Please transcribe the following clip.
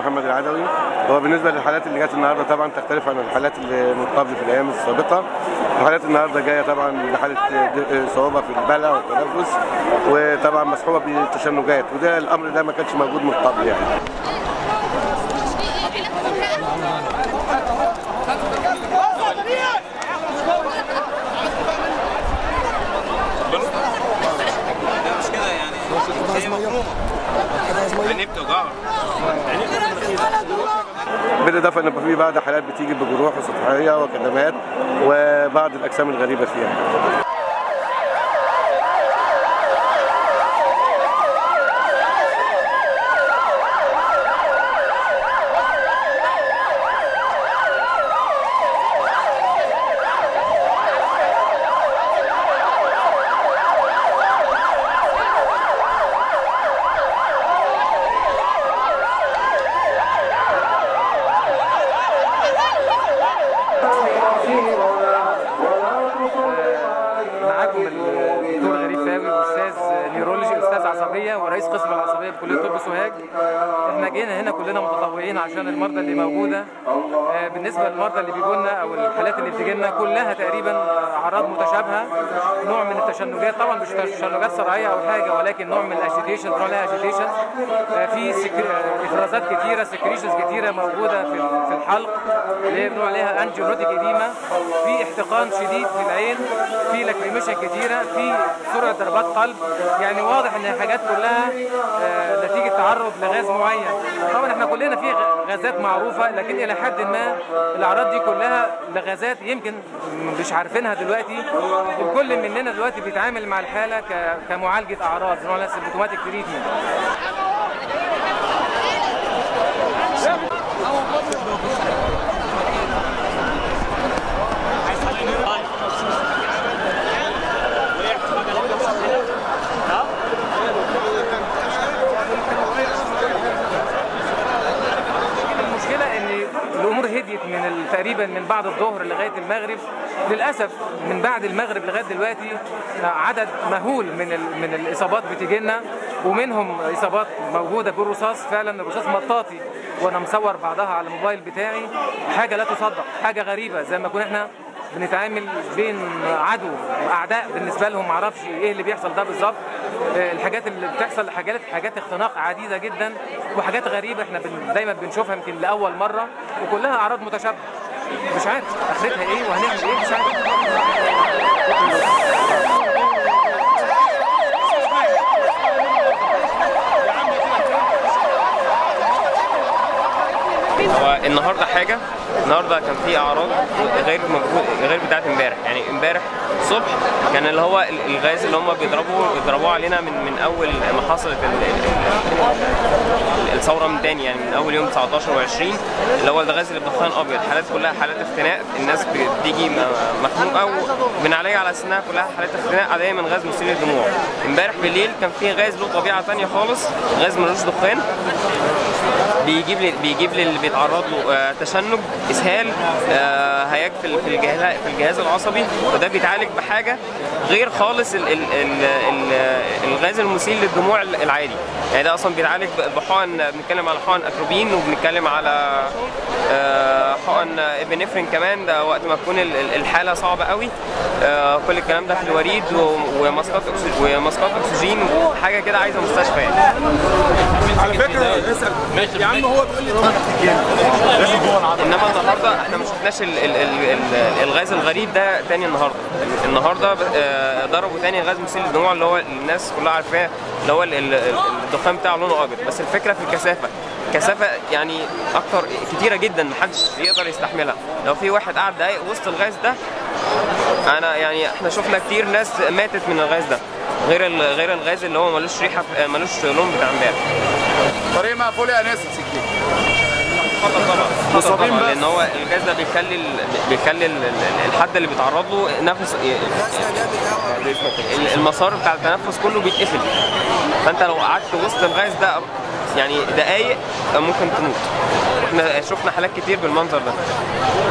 محمد العدوي هو بالنسبه للحالات اللي جت النهارده طبعا تختلف عن الحالات اللي من قبل في الايام السابقه الحالات النهارده جايه طبعا بحاله صعوبه في البلع والتنفس وطبعا مصحوبه بتشنجات وده الامر ده ما كانش موجود من قبل يعني مش كده يعني هي مفهومه يعني بتوجعها بالاضافه ان في بعض حالات بتيجي بجروح وسطحيه وكدمات وبعض الاجسام الغريبه فيها معاكم الدكتور غريب فاوي استاذ نيورولوجي استاذ عصبيه ورئيس قسم العصبيه بكليه طب سوهاج احنا جينا هنا كلنا متطوعين عشان المرضى اللي موجوده آه، بالنسبه للمرضى اللي بيجوا لنا او الحالات اللي بتجي لنا كلها تقريبا اعراض متشابهه نوع من التشنجات طبعا مش تشنجات صرعيه او حاجه ولكن نوع من الاجيتيشن بنقول عليها اجيتيشن في سك- آه، افرازات كتيره سكريشنز كتيره موجوده في ال- في الحلق اللي هي بنقول عليها انجيونوتيك اديما في احتقان شديد في العين في لاكريميشن كتيره في سرعه ضربات قلب يعني واضح ان الحاجات كلها آه، نتيجه تعرض لغاز معين طبعا احنا كلنا في غ- غازات معروفه لكن الى حد ما الاعراض دي كلها لغازات يمكن مش عارفينها دلوقتي الكل مننا دلوقتي بيتعامل مع الحاله ك- كمعالجه اعراض بنقول عليها سيمبتوماتيك تريتمنت المشكله ان الامور هديت من ال- تقريبا من بعد الظهر لغايه المغرب للاسف من بعد المغرب لغايه دلوقتي عدد مهول من ال- من الاصابات بتيجي لنا ومنهم اصابات موجوده بالرصاص فعلا الرصاص مطاطي وانا مصور بعضها على الموبايل بتاعي حاجه لا تصدق حاجه غريبه زي ما كنا احنا بنتعامل بين عدو اعداء بالنسبه لهم معرفش ايه اللي بيحصل ده بالظبط آه، الحاجات اللي بتحصل حاجات حاجات اختناق عديده جدا وحاجات غريبه احنا بن دايما بنشوفها يمكن لاول مره وكلها اعراض متشابهه مش عارف اخرتها ايه وهنعمل ايه مش عارف هو النهارده حاجه النهارده كان في اعراض غير موجود غير بتاعت امبارح يعني امبارح الصبح كان اللي هو ال- الغاز اللي هم بيضربوه بيضربوه علينا من من اول ما حصلت ال- ال- ال- الثوره من تاني يعني من اول يوم 19 و20 اللي هو الغاز اللي بدخان ابيض حالات كلها حالات اختناق الناس بتيجي م- مخنوقه وبنعالجها على انها كلها حالات اختناق عاديه من غاز مسيل الدموع امبارح بالليل كان في غاز له طبيعه تانية خالص غاز ملوش دخان بيجيب لي بيجيب لي اللي بيتعرض له آه، تشنج اسهال آه، هياج في ال- في الجهاز في الجهاز العصبي وده بيتعالج بحاجه غير خالص ال ال ال ال الغاز المسيل للدموع العادي يعني ده اصلا بيتعالج ب- بحقن بنتكلم على حقن اتروبين وبنتكلم على آه، حقن ابنفرين كمان ده وقت ما تكون ال- ال- الحاله صعبه قوي آه، كل الكلام ده في الوريد و- وماسكات أكسي- وماسكات اكسجين حاجه كده عايزه مستشفى يعني على فكره اسال يا عم هو بيقول لي انما النهارده احنا ما شفناش ال ال ال ال الغاز الغريب ده تاني النهارده النهارده آه، ضربوا تاني غاز مسيل الدموع اللي هو الناس كلها عارفاه اللي هو ال- ال- ال- الدخان بتاعه لونه ابيض بس الفكره في الكثافه كثافه يعني اكتر كتيره جدا محدش يقدر يستحملها لو في واحد قعد دقايق وسط الغاز ده انا يعني احنا شفنا كتير ناس ماتت من الغاز ده غير ال- غير الغاز اللي هو ملوش ريحه ملوش لون بتاع امبارح طريق مقفول يا انس خطر طبعا خطر مصابين طبعا بس. لان هو الغاز ده بيخلي ال- بيخلي ال- ال- الحد اللي بيتعرض له نفس ال- المسار بتاع التنفس كله بيتقفل فانت لو قعدت وسط الغاز ده يعني دقايق ممكن تموت احنا شفنا حالات كتير بالمنظر ده